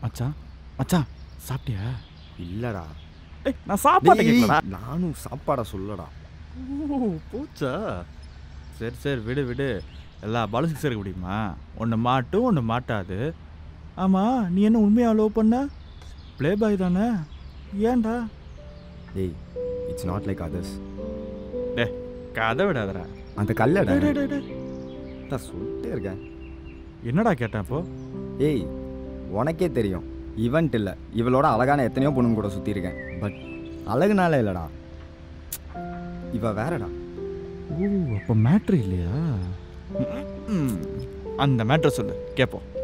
மச்சான் மச்சான் சாப்பிட்டியா இல்லடா ஏய் நான் சாப்பாட்டை டேய், கேட்கலடா நானும் சாப்பாடை சொல்லடா ஓ போச்சா சரி சரி விடு விடு எல்லா பாலும் சிக்ஸ் இருக்க முடியுமா ஒன்று மாட்டும் ஒன்று மாட்டாது ஆமாம் நீ என்ன உண்மையாக லவ் பண்ண ப்ளே பாய் தானே ஏன்டா டேய் இட்ஸ் நாட் லைக் அதர்ஸ் டே கதை விடாதடா அந்த கல்லடா டேய், டேய், டேய், டேய். நான் சொல்லிட்டே இருக்கேன் என்னடா கேட்டேன் இப்போ ஏய் உனக்கே தெரியும் ஈவெண்ட் இல்லை இவளோட அழகான எத்தனையோ பொண்ணுங்க கூட சுற்றிருக்கேன் பட் அழகுனால இல்லைடா இவ வேறடா ஓ அப்போ மேட்ரு இல்லையா ம், அந்த மேட்ரை சொல்லு கேட்போம்